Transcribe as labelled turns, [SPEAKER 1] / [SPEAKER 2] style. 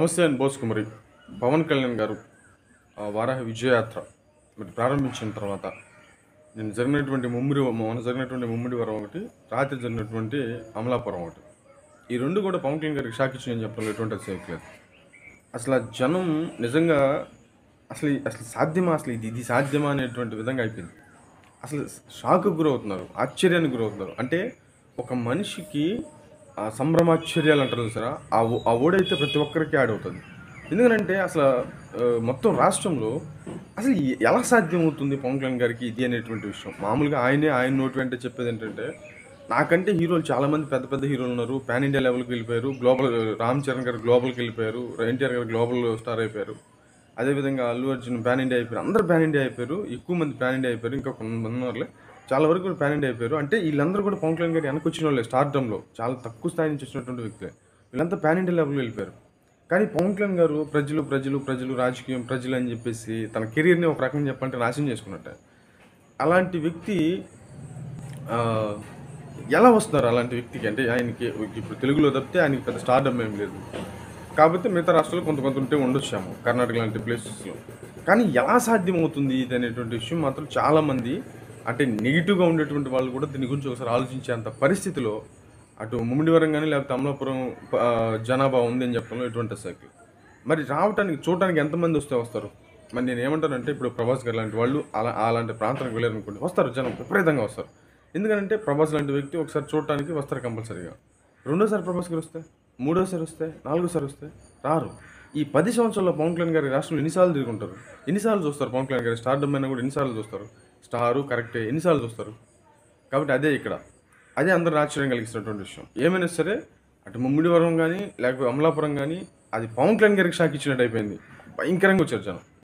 [SPEAKER 1] నమస్తే అండి బోస్ కుమారి పవన్ కళ్యాణ్ గారు ఆ వారాహ విజయయాత్ర మరి ప్రారంభించిన తర్వాత నేను జరిగినటువంటి ముమ్మిడి మొన్న జరిగినటువంటి ముమ్మిడి వరం ఒకటి రాత్రి జరిగినటువంటి అమలాపురం ఒకటి ఈ రెండు కూడా పవన్ కళ్యాణ్ గారికి షాక్ ఇచ్చిన చెప్పడంలో ఎటువంటి అతిశయోక్తి లేదు అసలు ఆ జనం నిజంగా అసలు అసలు సాధ్యమా అసలు ఇది ఇది సాధ్యమా అనేటువంటి విధంగా అయిపోయింది అసలు షాక్ గురవుతున్నారు ఆశ్చర్యానికి గురవుతున్నారు అంటే ఒక మనిషికి ఆ సంభ్రమాశ్చర్యాలు అంటారు చూసారా ఆ ఓ- ఆ ఓడైతే ప్రతి ఒక్కరికి యాడ్ అవుతుంది ఎందుకంటే అసలు ఆ, మొత్తం రాష్ట్రంలో అసలు ఎ- ఎలా సాధ్యమవుతుంది పవన్ కళ్యాణ్ గారికి ఇది అనేటువంటి విషయం మామూలుగా ఆయనే ఆయన నోటి వెంట చెప్పేది ఏంటంటే నాకంటే హీరోలు చాలా మంది పెద్ద పెద్ద హీరోలు ఉన్నారు పాన్ ఇండియా లెవెల్కి వెళ్ళిపోయారు గ్లోబల్ రామ్ చరణ్ గారు గ్లోబల్కి వెళ్ళిపోయారు ఎన్టీఆర్ గారు గ్లోబల్ స్టార్ అయిపోయారు అదేవిధంగా అల్లు అర్జున్ పాన్ ఇండియా అయిపోయారు అందరూ పాన్ ఇండియా అయిపోయారు ఎక్కువ మంది పాన్ ఇండియా అయిపోయారు ఇంకా కొంతమంది ఉన్నారులే చాలా వరకు కూడా పాన్ ఇండియా అయిపోయారు అంటే వీళ్ళందరూ కూడా పవన్ కళ్యాణ్ గారు వెనక్కి వచ్చిన వాళ్ళే స్టార్డంలో చాలా తక్కువ స్థాయి నుంచి వచ్చినటువంటి వ్యక్తులే వీళ్ళంతా పాన్ ఇండియా లెవెల్కి వెళ్ళిపోయారు కానీ పవన్ కళ్యాణ్ గారు ప్రజలు ప్రజలు ప్రజలు రాజకీయం ప్రజలు అని చెప్పేసి తన కెరీర్ని ఒక రకంగా చెప్పాలంటే నాశనం చేసుకున్నట్టే అలాంటి వ్యక్తి ఆ, ఎలా వస్తున్నారు అలాంటి వ్యక్తికి అంటే ఆయనకి ఇప్పుడు తెలుగులో తప్పితే ఆయనకి పెద్ద స్టార్డమ్ ఏం లేదు కాకపోతే మిగతా రాష్ట్రాల్లో కొంత కొంత ఉంటే ఉండొచ్చాము కర్ణాటక లాంటి ప్లేసెస్లో కానీ ఎలా సాధ్యమవుతుంది ఇది అనేటువంటి విషయం మాత్రం చాలామంది అంటే నెగిటివ్గా ఉండేటువంటి వాళ్ళు కూడా దీని గురించి ఒకసారి ఆలోచించేంత పరిస్థితిలో అటు ముమ్మిడివరం కానీ లేకపోతే అమలాపురం ఆ, జనాభా ఉంది అని చెప్పడంలో ఎటువంటి సైకిల్ మరి రావటానికి చూడటానికి ఎంతమంది వస్తే వస్తారు మరి నేను ఏమంటానంటే ఇప్పుడు ప్రభాస్ గారు లాంటి వాళ్ళు అలా అలాంటి ప్రాంతానికి వెళ్ళారనుకోండి వస్తారు జనం విపరీతంగా వస్తారు ఎందుకంటే ప్రభాస్ లాంటి వ్యక్తి ఒకసారి చూడటానికి వస్తారు కంపల్సరీగా రెండోసారి ప్రభాస్ గారు వస్తే మూడోసారి వస్తే నాలుగోసారి వస్తే రారు ఈ పది సంవత్సరాల్లో పవన్ కళ్యాణ్ గారి రాష్ట్రంలో ఎన్నిసార్లు తిరుగుంటారు ఎన్నిసార్లు చూస్తారు పవన్ కళ్యాణ్ గారి స్టార్డమ్ అయినా కూడా ఎన్నిసార్లు చూస్తారు స్టారు కరెక్టే ఎన్నిసార్లు చూస్తారు కాబట్టి అదే ఇక్కడ అదే అందరూ ఆశ్చర్యం కలిగిస్తున్నటువంటి విషయం ఏమైనా సరే అటు ముమ్మిడివరం కానీ లేకపోతే అమలాపురం కానీ అది పవన్ కళ్యాణ్ గారికి షాక్ ఇచ్చినట్టు అయిపోయింది భయంకరంగా వచ్చారు జనం